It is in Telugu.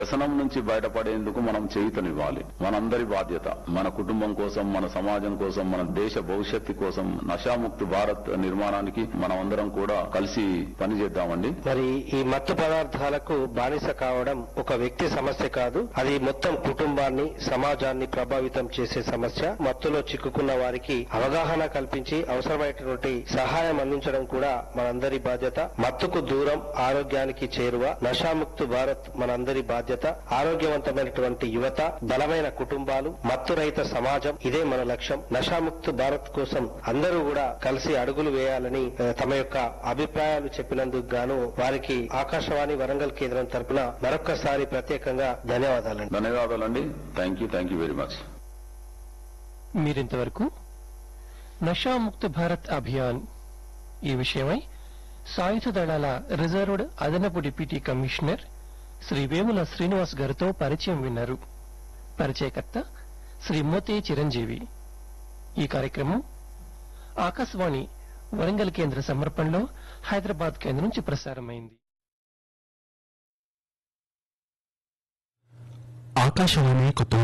వ్యసనం నుంచి బయటపడేందుకు మనం చేయుతనివ్వాలి మనందరి బాధ్యత మన కుటుంబం కోసం మన సమాజం కోసం మన దేశ భవిష్యత్తు కోసం నషాముక్తి భారత్ నిర్మాణానికి మనం అందరం కూడా కలిసి పనిచేద్దామండి మరి ఈ మత్తు పదార్థాలకు బానిస కావడం ఒక వ్యక్తి సమస్య కాదు అది మొత్తం కుటుంబాన్ని సమాజాన్ని ప్రభావితం చేసే సమస్య మత్తులో చిక్కుకున్న వారికి అవగాహన కల్పించి అవసరమైనటువంటి సహాయం అందించడం కూడా మనందరి బాధ్యత మత్తుకు దూరం ఆరోగ్యానికి చేరువ నషాముక్తు భారత్ మనందరి బాధ్యత ఆరోగ్యవంతమైనటువంటి యువత బలమైన కుటుంబాలు మత్తు రహిత సమాజం ఇదే మన లక్ష్యం నషాముక్తు భారత్ కోసం అందరూ కూడా కలిసి అడుగులు వేయాలని ఆ, తమ యొక్క అభిప్రాయాలు చెప్పినందుకు గాను వారికి ఆకాశవాణి వరంగల్ కేంద్రం తరపున మరొక్కసారి ప్రత్యేకంగా ధన్యవాదాలండి ధన్యవాదాలండి thank you thank you very much మీరింతవరకు నషాముక్త భారత్ అభియాన్ ఈ విషయమై సాయుధ దళాల రిజర్వ్డ్ అదనపు డిప్యూటీ కమిషనర్ శ్రీ వేముల శ్రీనివాస్ గారితో పరిచయం విన్నారు పరిచయకర్త శ్రీ మోతే చిరంజీవి ఈ కార్యక్రమం ఆకాశవాణి వరంగల్ కేంద్ర సమర్పణలో హైదరాబాద్ కేంద్రం నుంచి ప్రసారమైంది ఆకాశవాణి కొత్త